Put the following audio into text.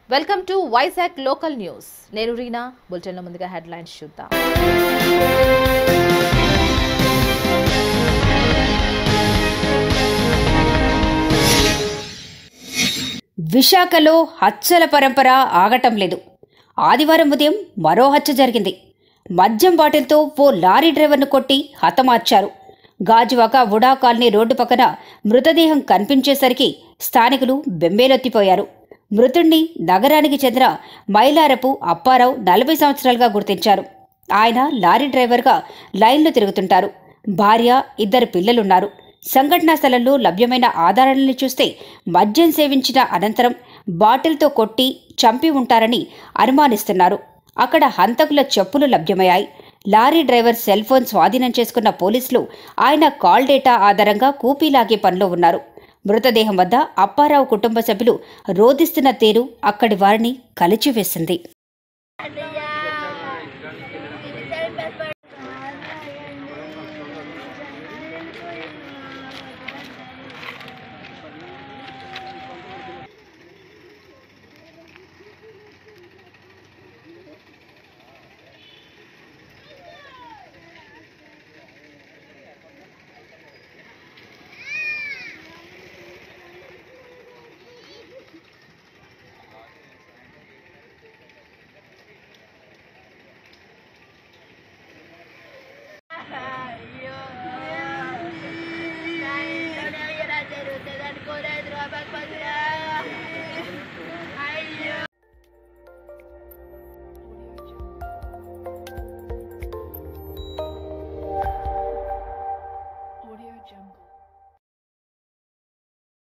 welcome to Vizag local news నేను రీనా బులెటిన్లో ముందుగా హెడ్లైన్స్ చూద్దాం విశాఖలో హత్యల పరంపర ఆగటం లేదు ఆదివారం ఉదయం మరో హత్య జరిగింది మద్యం బాటిల్తో ఓ లారీ డ్రైవర్ను కొట్టి హతమార్చారు గాజువాక వుడా కాలనీ రోడ్డు పక్కన మృతదేహం కనిపించేసరికి స్థానికులు బెంబేలొత్తిపోయారు మృతుణ్ణి నగరానికి చెందిన మైలారపు అప్పారావు నలభై సంవత్సరాలుగా గుర్తించారు ఆయన లారీ డ్రైవర్గా లైన్లో తిరుగుతుంటారు భార్య ఇద్దరు పిల్లలున్నారు సంఘటనా స్థలంలో లభ్యమైన ఆధారాలను చూస్తే మద్యం సేవించిన అనంతరం బాటిల్తో కొట్టి చంపి ఉంటారని అనుమానిస్తున్నారు అక్కడ హంతకుల చెప్పులు లభ్యమయ్యాయి లారీ డ్రైవర్ సెల్ ఫోన్ స్వాధీనం చేసుకున్న పోలీసులు ఆయన కాల్ డేటా ఆధారంగా కూపీలాగే పనిలో ఉన్నారు మృతదేహం వద్ద అప్పారావు కుటుంబ సభ్యులు రోధిస్తున్న తీరు అక్కడి వారిని కలిచివేసింది